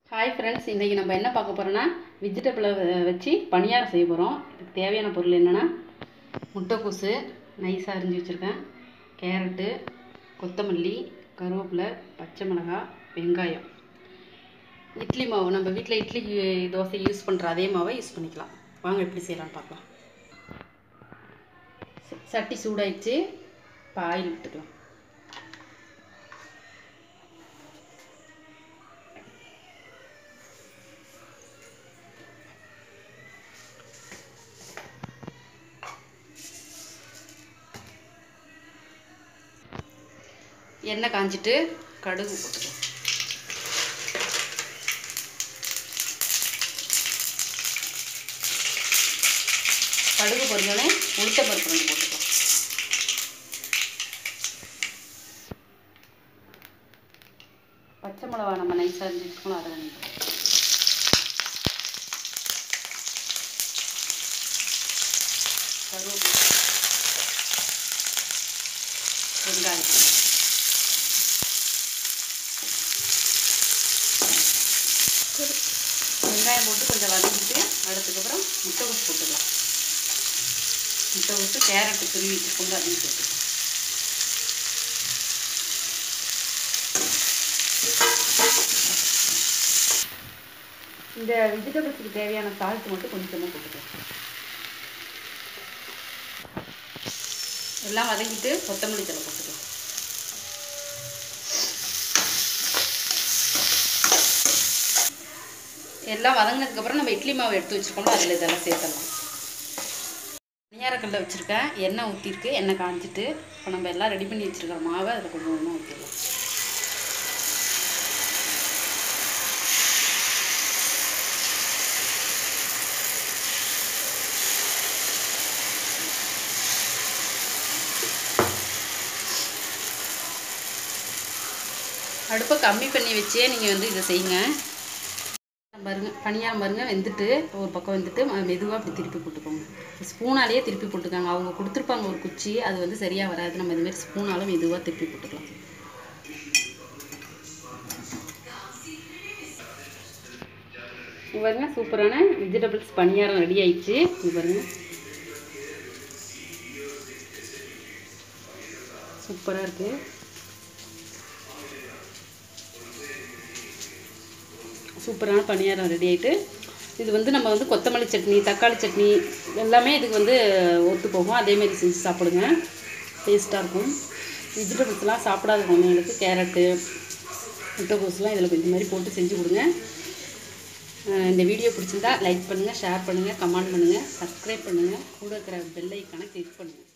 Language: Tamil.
ஹாய் ஃப்ரெண்ட்ஸ் இன்றைக்கி நம்ம என்ன பார்க்க போகிறோன்னா வெஜிடபிளை வச்சு பணியாரம் செய்ய போகிறோம் இதுக்கு தேவையான பொருள் என்னென்னா முட்டைக்கோசு நைஸாக அரிஞ்சு வச்சுருக்கேன் கேரட்டு கொத்தமல்லி கருவேப்பிலை பச்சை மிளகாய் வெங்காயம் இட்லி மாவு நம்ம வீட்டில் இட்லி தோசை யூஸ் பண்ணுற அதே மாவை யூஸ் பண்ணிக்கலாம் வாங்க எப்படி செய்யலாம்னு பார்க்கலாம் ச- சட்டி சூடாயிடுச்சு இப்போ ஆயில் விட்டுக்கலாம் எண்ணெய் காஞ்சிட்டு கடுகு போட்டுக்கலாம் கடுகு பொரிஞ்சோடனே உளுத்த பருப்பு ரெண்டு போட்டுக்கலாம் பச்சை மிளகா நம்ம நைஸாக அரிஞ்சு வச்சுக்கணும் அதை ரெண்டு கருவேப்பிலை வெங்காயம் வெங்காயம் போட்டு கொஞ்சம் வதக்கிட்டு அடுத்ததுக்கப்புறம் முட்டைகோஸ் போட்டுக்கலாம் முட்டைகோஸ் கேரட்டு துருவி வச்சுக்கொண்டு அதையும் போட்டுக்கலாம் இந்த வெஜிடபிள்ஸுக்கு தேவையான சால்ட் மட்டும் கொஞ்சமாக போட்டுக்கலாம் எல்லாம் வதக்கிட்டு கொத்தமல்லி தலை போட்டுக்கலாம் எல்லாம் வதங்கினதுக்கப்புறம் நம்ம இட்லி மாவு எடுத்து வச்சுருக்கோம்ல அதில் இதெல்லாம் சேர்த்துடலாம் பணியாரக்கல்ல வச்சுருக்கேன் எண்ணெய் ஊற்றிருக்கு எண்ணெய் காஞ்சிட்டு இப்போ நம்ம எல்லாம் ரெடி பண்ணி வச்சுருக்கிற மாவை அதில் கொஞ்சம் கொஞ்சமாக ஊற்றிடலாம் அடுப்பை கம்மி பண்ணி வச்சே நீங்கள் வந்து இதை செய்யுங்க பாருங்க பணியாரம் பாருங்க வெந்துட்டு ஒரு பக்கம் வந்துட்டு மெதுவாக அப்படி திருப்பி போட்டுக்கோங்க ஸ்பூனாலேயே திருப்பி போட்டுக்காங்க அவங்க கொடுத்துருப்பாங்க ஒரு குச்சி அது வந்து சரியாக வராது நம்ம இதுமாரி ஸ்பூனால மெதுவாக திருப்பி போட்டுக்கலாம் இங்க பாருங்க சூப்பரான வெஜிடபிள்ஸ் பணியாரம் ரெடி ஆயிடுச்சு இங்க பாருங்க சூப்பராக இருக்குது சூப்பரான பணியாரம் ரெடி ஆயிட்டு இது வந்து நம்ம வந்து கொத்தமல்லி சட்னி தக்காளி சட்னி எல்லாமே இதுக்கு வந்து ஒத்து போகும் அதேமாரி செஞ்சு சாப்பிடுங்க டேஸ்ட்டாக இருக்கும் வெஜிடபிள்ஸ்லாம் சாப்பிடாத குழந்தைங்களுக்கு கேரட்டு முட்டைகோஸ்லாம் இதில் இந்த மாதிரி போட்டு செஞ்சு கொடுங்க அஹ் இந்த வீடியோ பிடிச்சிருந்தா லைக் பண்ணுங்கள் ஷேர் பண்ணுங்கள் கமெண்ட் பண்ணுங்கள் சப்ஸ்கிரைப் பண்ணுங்கள் கூட இருக்கிற பெல் ஐக்கானை கிளிக் பண்ணுங்கள்